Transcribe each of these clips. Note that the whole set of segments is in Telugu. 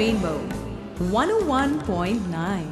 Rainbow 101.9.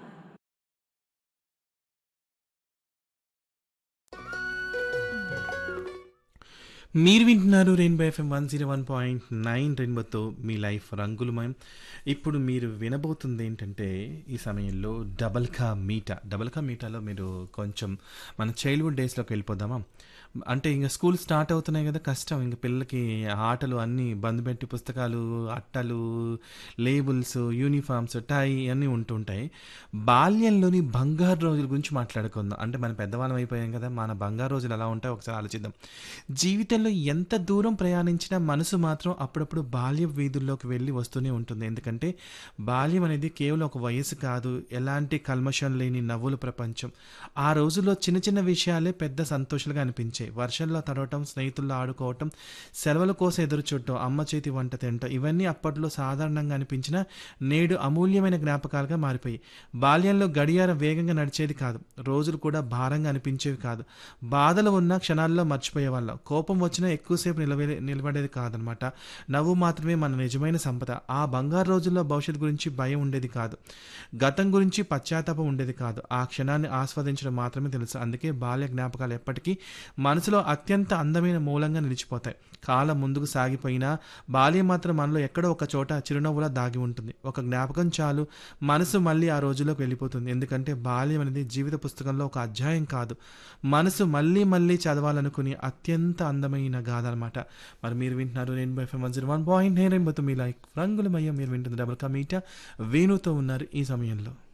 మీరు వింటున్నారు Rainbow FM one zero one point nine రెయిన్బోతో మీ లైఫ్ రంగులమయం ఇప్పుడు మీరు వినబోతుంది ఏంటంటే ఈ సమయంలో డబల్ కా మీటా డబల్ కా మీటాలో మీరు కొంచెం మన చైల్డ్హుడ్ డేస్లోకి వెళ్ళిపోదామా అంటే ఇంకా స్కూల్ స్టార్ట్ అవుతున్నాయి కదా కష్టం ఇంకా పిల్లలకి ఆటలు అన్నీ బంద్ పెట్టి పుస్తకాలు అట్టలు లేబుల్స్ యూనిఫామ్స్ టై అన్నీ ఉంటుంటాయి బాల్యంలోని బంగారు రోజుల గురించి మాట్లాడుకుందాం అంటే మన పెద్దవాళ్ళం అయిపోయాం కదా మన బంగారు రోజులు ఎలా ఉంటాయో ఒకసారి ఆలోచిద్దాం జీవితంలో ఎంత దూరం ప్రయాణించినా మనసు మాత్రం అప్పుడప్పుడు బాల్య వీధుల్లోకి వెళ్ళి వస్తూనే ఉంటుంది ఎందుకంటే బాల్యం అనేది కేవలం ఒక వయసు కాదు ఎలాంటి కల్మషం లేని నవ్వుల ప్రపంచం ఆ రోజుల్లో చిన్న చిన్న విషయాలే పెద్ద సంతోషాలుగా అనిపించాయి వర్షంలో తడవటం స్నేహితుల్లో ఆడుకోవటం సెలవుల కోసం ఎదురు చూడటం అమ్మ చేతి వంట తినటం ఇవన్నీ అప్పట్లో సాధారణంగా అనిపించిన నేడు అమూల్యమైన జ్ఞాపకాలుగా మారిపోయి బాల్యంలో గడియారం వేగంగా నడిచేది కాదు రోజులు కూడా భారంగా అనిపించేవి కాదు బాధలు ఉన్న క్షణాల్లో మర్చిపోయేవాళ్ళం కోపం వచ్చినా ఎక్కువసేపు నిలవే నిలబడేది కాదనమాట నవ్వు మాత్రమే మన నిజమైన సంపద ఆ బంగారు రోజుల్లో భవిష్యత్తు గురించి భయం ఉండేది కాదు గతం గురించి పశ్చాత్తాపం ఉండేది కాదు ఆ క్షణాన్ని ఆస్వాదించడం మాత్రమే తెలుసు అందుకే బాల్య జ్ఞాపకాలు ఎప్పటికీ మనసులో అత్యంత అందమైన మూలంగా నిలిచిపోతాయి కాలం ముందుకు సాగిపోయినా బాల్యం మాత్రం మనలో ఎక్కడో ఒక చోట చిరునవ్వులా దాగి ఉంటుంది ఒక జ్ఞాపకం చాలు మనసు మళ్ళీ ఆ రోజుల్లోకి వెళ్ళిపోతుంది ఎందుకంటే బాల్యం అనేది జీవిత పుస్తకంలో ఒక అధ్యాయం కాదు మనసు మళ్ళీ మళ్ళీ చదవాలనుకుని అత్యంత అందమైన గాథ అనమాట మరి మీరు వింటున్నారు నేను FM one zero one point నేను మీ లైక్ రంగులమయ్య మీరు వింటుంది డబుల్ కమీటా వేణుతో ఉన్నారు ఈ సమయంలో